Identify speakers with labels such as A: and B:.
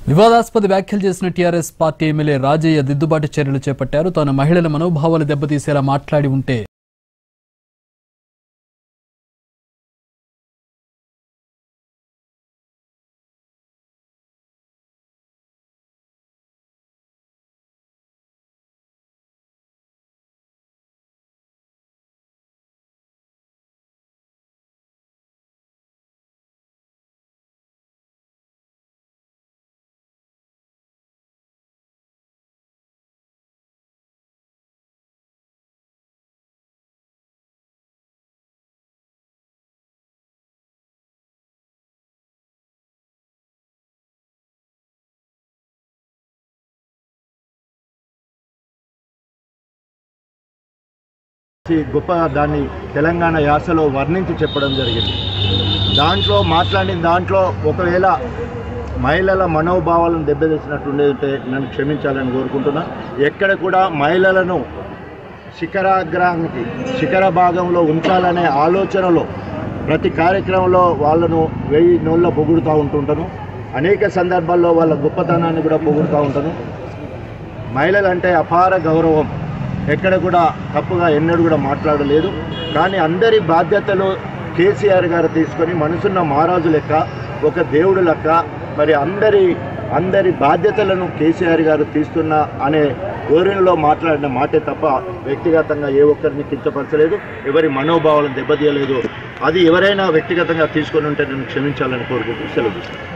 A: వివాదాస్పద వ్యాఖ్యలు చేసిన టీఆర్ఎస్ పార్టీ ఎమ్మెల్యే రాజయ్య దిద్దుబాటు చర్యలు చేపట్టారు తాను మహిళల మనోభావాలు దెబ్బతీసేలా మాట్లాడి ఉంటే
B: ఈ గొప్ప దాన్ని తెలంగాణ యాసలో వర్ణించి చెప్పడం జరిగింది దాంట్లో మాట్లాడిన దాంట్లో ఒకవేళ మహిళల మనోభావాలను దెబ్బతీసినట్టుండే నన్ను క్షమించాలని కోరుకుంటున్నా ఎక్కడ కూడా మహిళలను శిఖరాగ్రానికి శిఖర భాగంలో ఉంచాలనే ఆలోచనలో ప్రతి కార్యక్రమంలో వాళ్ళను వెయ్యి నోళ్ళ పొగుడుతూ ఉంటుంటాను అనేక సందర్భాల్లో వాళ్ళ గొప్పతనాన్ని కూడా పొగుడుతూ ఉంటాను మహిళలంటే అపార గౌరవం ఎక్కడ కూడా తప్పుగా ఎన్నడూ కూడా మాట్లాడలేదు కానీ అందరి బాధ్యతలు కేసీఆర్ గారు తీసుకొని మనసున్న మహారాజు లెక్క ఒక దేవుడు లెక్క మరి అందరి అందరి బాధ్యతలను కేసీఆర్ గారు తీస్తున్న అనే ధోరణిలో మాట్లాడిన మాటే తప్ప వ్యక్తిగతంగా ఏ ఒక్కరిని కించపరచలేదు ఎవరి మనోభావాలను దెబ్బతీయలేదు అది ఎవరైనా వ్యక్తిగతంగా తీసుకొని ఉంటే నన్ను క్షమించాలని కోరుకుంటూ సెలవు